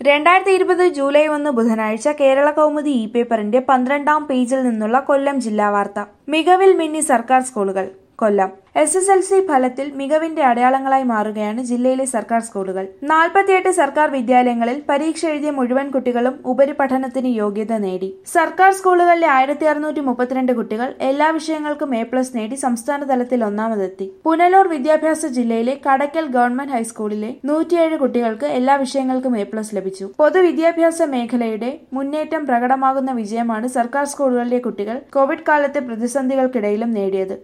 രണ്ടായിരത്തി ഇരുപത് ജൂലൈ ഒന്ന് ബുധനാഴ്ച കേരള കൗമുദി ഇ പേപ്പറിന്റെ പന്ത്രണ്ടാം പേജിൽ നിന്നുള്ള കൊല്ലം ജില്ലാ വാർത്ത മികവിൽ മിന്നി സർക്കാർ സ്കൂളുകൾ Kollam S S L C ഫലത്തിൽ മികവിന്റെ അടയാളങ്ങളായി മാറുകയാണ് ജില്ലയിലെ സർക്കാർ സ്കൂളുകൾ നാൽപ്പത്തിയെട്ട് സർക്കാർ വിദ്യാലയങ്ങളിൽ പരീക്ഷ എഴുതിയ മുഴുവൻ കുട്ടികളും ഉപരിപഠനത്തിന് യോഗ്യത നേടി സർക്കാർ സ്കൂളുകളിലെ ആയിരത്തി അറുന്നൂറ്റി മുപ്പത്തിരണ്ട് കുട്ടികൾ എല്ലാ വിഷയങ്ങൾക്കും എ പ്ലസ് നേടി സംസ്ഥാന തലത്തിൽ ഒന്നാമതെത്തി പുനലൂർ വിദ്യാഭ്യാസ ജില്ലയിലെ കടയ്ക്കൽ ഗവൺമെന്റ് ഹൈസ്കൂളിലെ നൂറ്റിയേഴ് കുട്ടികൾക്ക് എല്ലാ വിഷയങ്ങൾക്കും എ പ്ലസ് ലഭിച്ചു പൊതുവിദ്യാഭ്യാസ മേഖലയുടെ മുന്നേറ്റം പ്രകടമാകുന്ന വിജയമാണ് സർക്കാർ സ്കൂളുകളിലെ കുട്ടികൾ കോവിഡ് കാലത്തെ പ്രതിസന്ധികൾക്കിടയിലും നേടിയത്